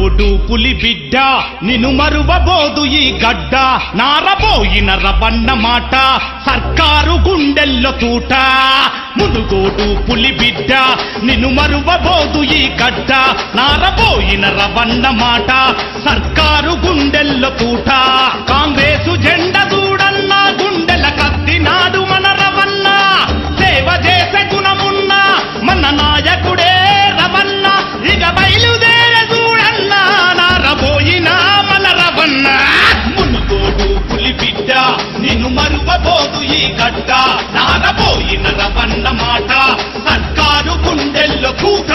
మునుగోడు పులి బిడ్డ నిన్ను మరువబోదు ఈ గడ్డ నారబోయిన రవన్న మాట సర్కారు గుండెల్లో తూట మునుగోడు పులి బిడ్డ నిన్ను మరువబోదు ఈ గడ్డ నారబోయిన రవన్న మాట సర్కారు గుండెల్లో తూట కాంగ్రెసు జెండ దూడన్న గుండెల కత్తినాడు మన రవన్న సేవ చేసే గుణమున్న మన నాయకుడే రవన్న ఇక బయలుదేర చూడన్న నారబోయిన మన రవన్న మునుగోడు పులి బిడ్డ నిన్ను మరువబోదు ఈ గడ్డ నారబోయిన రవన్న మాట సర్కారు గుండెల్లో కూట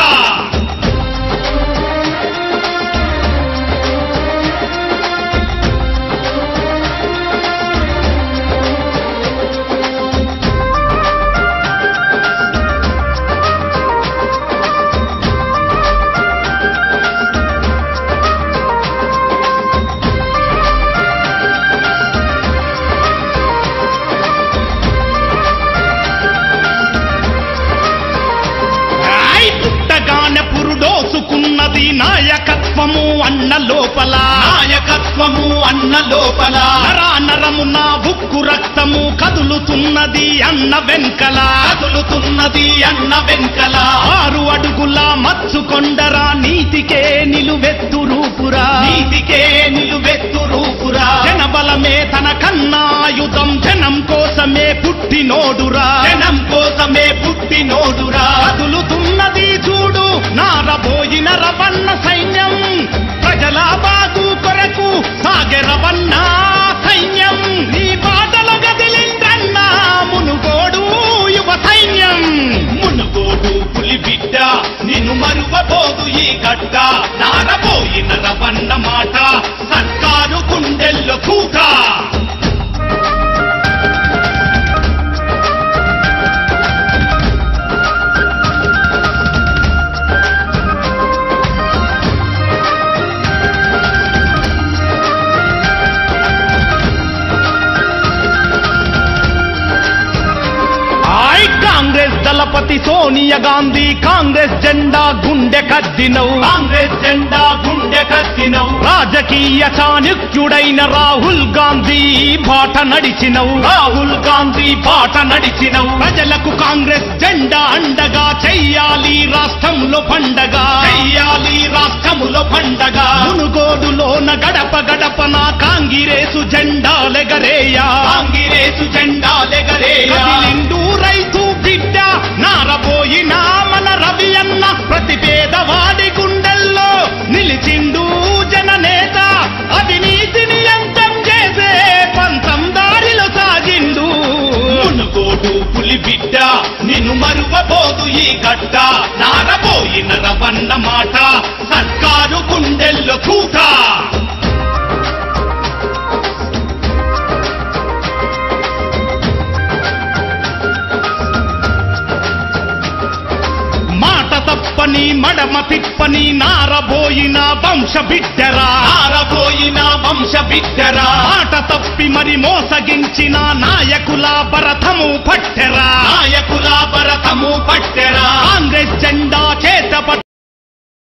ఆయ్ పుట్టగానే పురుడోసుకున్నది నాయకత్వము అన్న లోపల నాయకత్వము అన్న లోపల నరా నరమున ఉక్కు రక్తము కదులుతున్నది అన్న వెంకల కదులుతున్నది అన్న వెంకల ఆరు అడుగుల మచ్చు కొండరా నీతికే నిలువెత్తు రూపురా నీతికే నిలువెత్తు రూపురా జనబలమే తన కన్నాయుధం జనం కోసమే పుట్టినోడురా జనం కోసమే పుట్టినోడురా కదులుతున్నది చూడు నారబోయిన రవన్న సైన్యం ప్రజల బాగు కొరకు సాగే రవన్న సైన్యం నీ బాటల గదిలిందన్నా మునుగోడు యువ సైన్యం మునుగోడు పులి బిడ్డ నిన్ను మరువబోదు ఈ గడ్డ నారబోయిన రవన్న మాట సర్కారు గుండెల్లో కూట ఆయ్ కాంగ్రెస్ దళపతి సోనియా గాంధీ కాంగ్రెస్ జెండా గుండె కద్దినవు కాంగ్రెస్ జెండా గుండె కద్దినవు రాజకీయ చాణుక్యుడైన రాహుల్ గాంధీ బాట నడిచినవు రాహుల్ గాంధీ బాట నడిచినవు ప్రజలకు కాంగ్రెస్ జెండా అండగా చెయ్యాలి రాష్ట్రంలో పండగ చెయ్యాలి రాష్ట్రములో పండగ మునుగోడులోన గడప గడపన కాంగిరేసు జెండాలెగరేయా కాంగిరేసు జెండాలెగరేయా కదిలిండు రైతు బిడ్డ నారబోయిన మన రవి అన్న ప్రతి పేదవాడి గుండెల్లో నిలిచిండు జననేత అవినీతిని అంతం చేసే పంతం దారిలో సాగిండు మునుగోడు పులి బిడ్డ నిన్ను మరువబోదు ఈ గడ్డ నారబోయిన రవన్న మాట సర్కారు గుండెల్లో కూట మాట తప్పని మడమ తిప్పని నారబోయిన వంశ బిడ్డరా నారబోయిన వంశ బిడ్డరా మాట తప్పి మరి మోసగించిన నాయకుల భరతము పట్టెరా నాయకుల భరతము పట్టెరా కాంగ్రెస్ జెండా చేత